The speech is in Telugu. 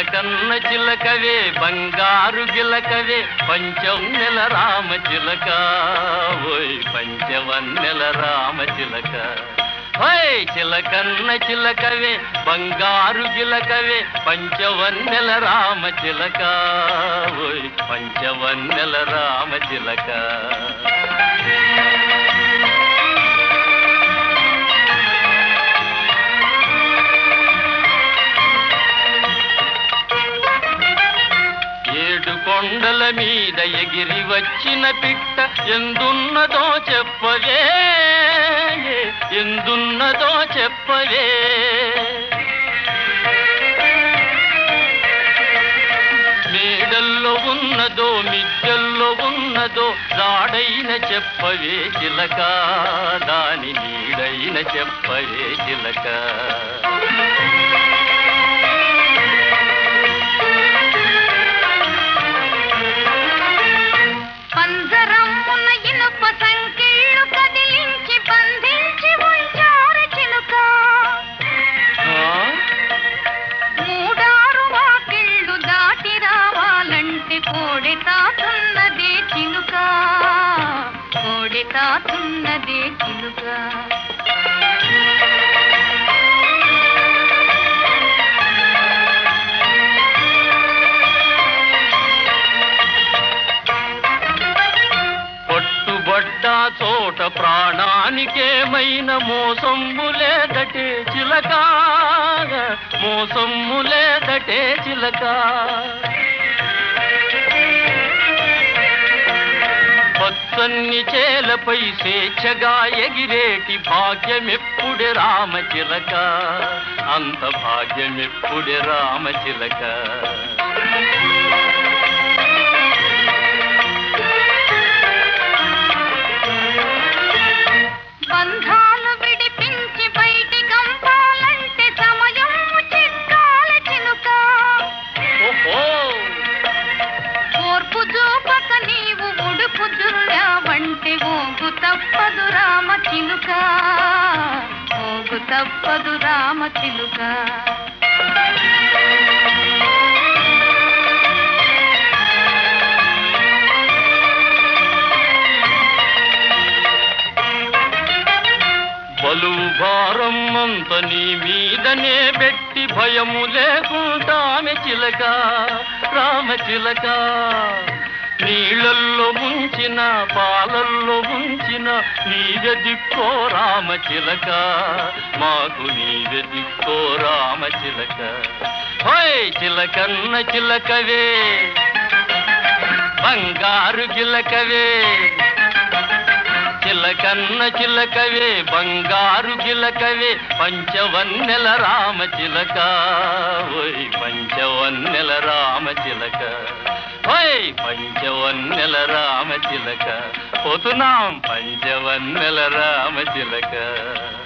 చిలకన్న చిలకవే బంగారు గిలకవే పంచవన్నెల రామ చిలక ఓయ్ పంచవన్నెల రామ చిలక ఓయ్ చిలకన్న చిలకవే బంగారు గిలకవే పంచవన్నెల రామ చిలక ఓయ్ పంచవన్నెల రామ చిలక ఏడు కొండల మీద ఎగిరి వచ్చిన పిట్ట ఎందున్నదో చెప్పవే ఎందున్నదో చెప్పవే మేడల్లో ఉన్నదో మిద్దెల్లో ఉన్నదో దాడైన చెప్పవే చిలక దాని నీడైన చెప్పవే చిలక పంజరమ్మున ఇనుప సంకెళ్ళు కదిలించి బంధించి ఉంచారు చిలుక ఆ? మూడారు వాకిళ్ళు దాటి రావాలంటే కోడి తాతున్నదే చిలుక కోడి తాతున్నదే చిలుక పట్టుబడ్డ చోట ప్రాణానికేమైన మోసమ్ము లేదటే చిలక మోసమ్ము లేదటే చిలక పచ్చన్ని చేలపై స్వేచ్ఛగా ఎగిరేటి భాగ్యమెప్పుడే రామ చిలక అంత భాగ్యమెప్పుడే రామ చిలక బంధాలు విడిపించి బయటి కంపాలంటే సమయం చిక్కాల చిలుక ఓహో ఓర్పు చూపక నీవు ఉడుపు జుర్రావంటే ఓగు తప్పదు రామ చిలుక ఓగు తప్పదు రామ చిలుక బలువు భారం అంత నీ మీదనే పెట్టి భయము లేకుంటామె చిలక రామ చిలక నీళ్ళల్లో ముంచిన పాలల్లో ముంచిన నీవె దిక్కో రామ చిలక మాకు నీవె దిక్కో రామ చిలక హోయ్ చిలకన్న చిలకవే బంగారు గిలకవే చిలకన్న చిలకవే బంగారు గిలకవే పంచవన్నెల రామ చిలక ఓయ్ పంచవన్నెల రామ చిలక ఓయ్ పంచవన్నెల రామ చిలక పోతున్నాం పంచవన్నెల రామ చిలక